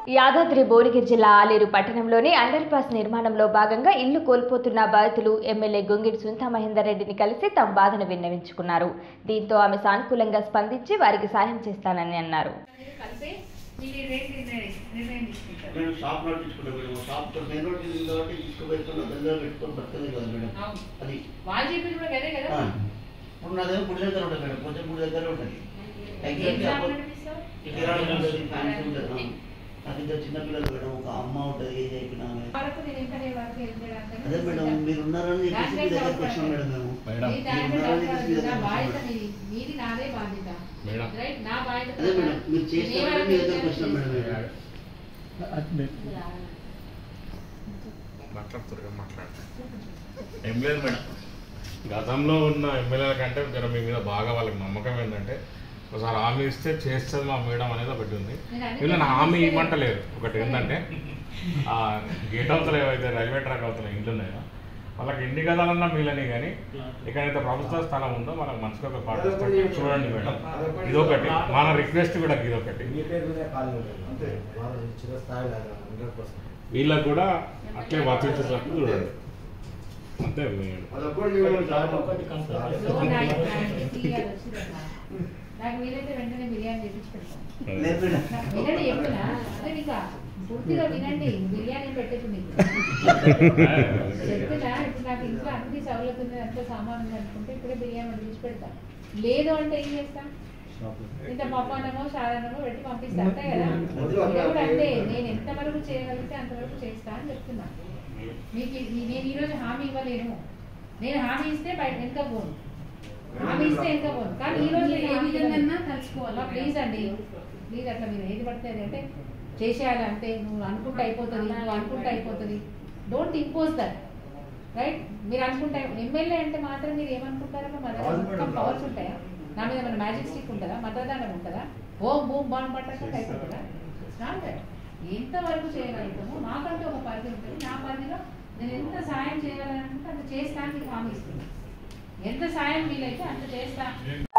యాదాద్రి భువనగిరి జిల్లా ఆలేరు పట్టణంలోని under pass నిర్మాణంలో భాగంగా ఇల్లు కోల్పోతున్న బాధితులు ఎమ్మెల్యే గొంగిడి సునీతా మహేందర్ రెడ్డిని కలిసి తమ బాధను విన్నవించుకున్నారు దీంతో ఆమె సానుకూలంగా స్పందించి వారికి సాయం చేస్తానని అన్నారు కలిపి మీరు ఈ రేట్ నిర్ణయం నిర్ణయం తీసుకుంటారు నేను షాప్ నోట్ తీసుకుంటా మేడం షాప్ మెయిన్ రోడ్ ఉంది కాబట్టి తీసుకుపోతున్నా దగ్గర పెట్టుకొని బతకలేదు కదా మేడం అవును అది వాళ్ళు చెప్పింది కూడా అదే కదా ఆ. ఇప్పుడు నాదేమో గుడి దగ్గర ఉంటుంది మేడం కొంచెం గుడి దగ్గర ఉంటుంది ఏం ఎగ్జాక్ట్లీ జాబ్ అప్పుడు నడిపిస్తావు? కిరాణా ఉంటుంది ఫ్యాన్సీ ఉంటుంది ఆ. నాకు ఇద్దరు చిన్నపిల్లలు మేడం ఒక అమ్మ ఉంటుంది ఏజ్ అయిపోయినా ఆమె. వరకు నేను ఇంటనే వరకు ఏం చేయడానికి అదే మేడం మీరు ఉన్నారని చెప్పేసి మీ దగ్గరకు వచ్చినాం మేడం మేము మీ దాంట్లో ఉన్నారని డౌట్ చెప్పేసి మీ కాదు. నా దగ్గరకు బాధ్యత వచ్చినాం. మీది మీది నాదే బాధ్యత మేడం. రైట్ నా బాధ్యత అదే మేడం మీరు నేను చేస్తారని మీ దగ్గరకు వచ్చినాం మేడం మేము. మాట్లాడుతున్నారు మాట్లాడతారు ఏం లేదు మేడం గతంలో ఉన్న ఎమ్మెల్యేల కంటే జర మీ మీద బాగా వాళ్ళకి నమ్మకం ఏంటంటే ఒకసారి హామీ ఇస్తే చేస్తుంది మా మేడం అనేది ఒకటి ఉంది వీళ్ళు నా హామీ ఇవ్వమంటలేరు ఒకటి ఏంటంటే ఆ గేట్ అవతల ఏవైతే రైల్వే ట్రాక్ అవతల ఇండ్లు ఉన్నాయో వాళ్ళకి ఎన్ని గదాలన్నా మీలని కానీ ఎక్కడైతే ప్రభుత్వ స్థలం ఉందో వాళ్ళకి మనసుకు ఒక పాట చూడండి మేడం ఇదొకటి మన రిక్వెస్ట్ కూడా ఇదొకటి మీ పేరు మీదే ఖాళీ ఉంటుంది అంతే వాళ్ళ చిన్న స్థాయి లేదు హండ్రెడ్ పర్సెంట్ వీళ్ళకు కూడా అట్లే వర్తించేటట్టు చూడండి అంతే మేడం లో నా ఇంటికి తీయాలి వచ్చిందమ్మా. నాకు వీలైతే వెంటనే బిర్యానీ చేపించి పెడతాను లేదు మేడం వినండి చెప్తున్నా అదే మీకు పూర్తిగా వినండి బిర్యానీ పెట్టేది మీకు చెప్తున్నా ఇప్పుడు నాకు ఇంట్లో అన్ని సౌలభ్యం ఉంది అంత సామాన్ ఉంది అనుకుంటే ఇప్పుడే బిర్యానీ వదిలించి పెడతా లేదు అంటే ఏం చేస్తా ఇంత పప్పానమో సాధారణమో పెట్టి పంపిస్తా అంతే కదా దేవుడు అంటే నేను ఎంత వరకు చేయగలిగితే అంతవరకు చేస్తా అని చెప్తున్నా మీకు ఈ- నేను ఈరోజు హామీ ఇవ్వలేను నేను హామీ ఇస్తే బయట వెనక పోను హామీ ఇస్తే వెనక పోను కానీ ఈ రోజు నేను ఏ హామీ విధంగా ఇవ్వను. తలుచుకోవాలి ప్లీజ్ అండి ప్లీజ్ అట్లా మీరు ఏది పడితే అది అంటే చేసేయాలి అంతే నువ్వు అనుకుంటే అయిపోతుంది నువ్వు అనుకుంటే అయిపోతుంది డోంట్ ఇంపోజ్ దట్ రైట్ మీరు అనుకుంటే ఎమ్మెల్యే అంటే మాత్రం మీరు ఏమనుకుంటారో మన దగ్గర మొత్తం పవర్స్ ఉంటాయా నా మీద మన మ్యాజిక్ స్టిక్ ఉంటుందా మతదానం ఉంటుందా ఓం బూమ్ బాంబ్ పట్టకుండా అయిపోతుందా నాట్ దట్ ఎంతవరకు చేయగలుగుతామో మాకంటూ ఒక పరిధి ఉంటుంది నా పరిధిలో నేను ఎంత సాయం చేయాలనుకుంటే అంత చేస్తాను మీకు హామీ ఇస్తున్నాను ఎంత సాయం వీలైతే అంత చేస్తా